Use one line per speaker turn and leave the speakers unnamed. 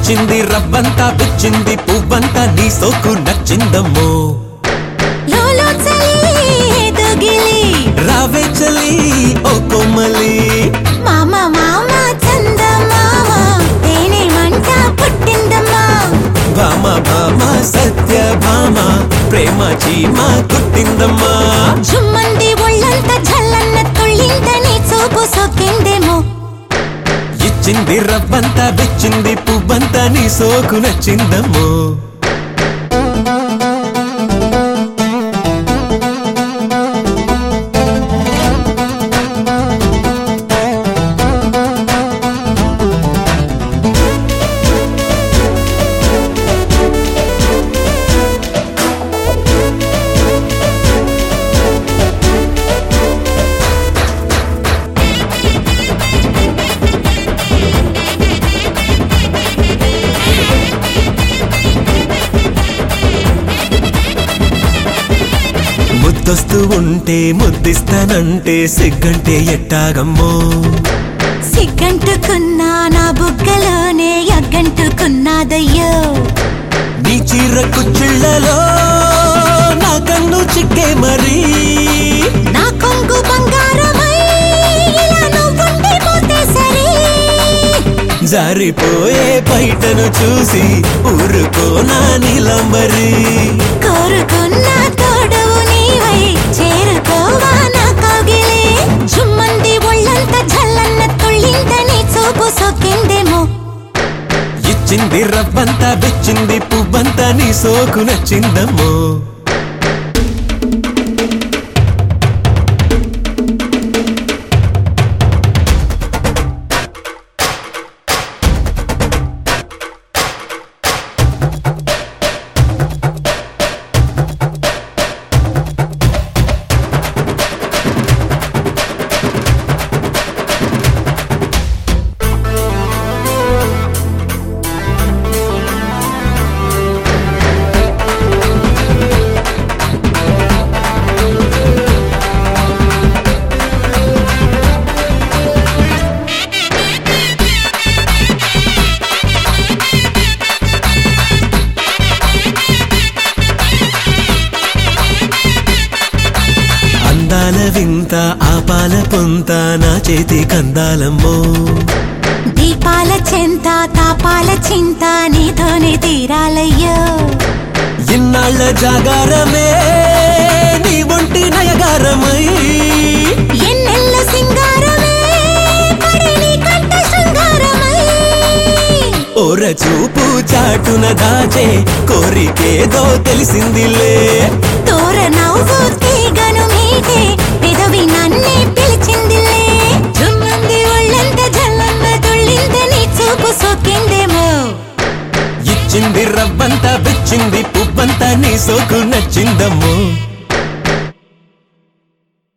ఇచ్చింది రవ్వంతా పిచ్చింది పువ్వంతా నీ సోకు నచ్చిందమ్మో
లోలో చలి దొగిలి
రావే చలి ఓ కొమ్మలి
మామ మామ చంద మామ తేనె మంట పుట్టిందమ్మా
భామ భామ సత్య భామ ప్రేమ చీమ కుట్టిందమ్మా
జుమ్మంది ఒళ్ళంత జల్లన్న తుళ్ళిందని చూపు సొక్కిందేమో
ఇచ్చింది రవ్వంతా పిచ్చింది పువ్వంతా నీ సోకు నచ్చిందమ్మో ముద్దొస్తూ ఉంటే ముద్దిస్తానంటే సిగ్గంటే ఎట్టాగమ్మో
సిగ్గంటుకున్నా నా బుగ్గలోనే ఎగ్గంటుకున్నాదయ్యో
నీ చీర కుచ్చిళ్ళలో నా కన్ను చిక్కే మరి
నా కొంగు బంగారమై ఇలా నువ్వుండి పోతే సరే
జారిపోయే బయటను చూసి ఊరుకో నా నీలంబరి
కోరుకున్న తోడవు నీవై చేరుకోవా నా కౌగిలే జుమ్మంది ఒళ్ళంత జల్లన్న తుళ్ళిందని చూపు సొక్కిందేమో
ఇచ్చింది రవ్వంతా విచ్చింది పువ్వంతా నీ సోకు నచ్చిందమ్మో అందాల వింత ఆపాల పొంత నా చేతి కందాలమ్మో
దీపాల చెంత తాపాల చింత నీతోనే తీరాలయ్యో
ఇన్నాళ్ళ జాగారమే నీ ఒంటి నయగారమై
ఎన్నెల్ల సింగారమే పడి నీ కంట శృంగారమై
ఓర చూపు చాటున దాచే కోరికేదో తెలిసిందిలే
తోర నవ్వు తీగను మీటే పెదవి నన్నే పిలిచిందిలే జుమ్మంది ఒళ్ళంత జల్లన్న తుళ్ళిందని చూపు సొక్కిందేమో
ఇచ్చింది రవ్వంతా బిచ్చింది పువ్వంతా నీ సోకు నచ్చిందమ్మో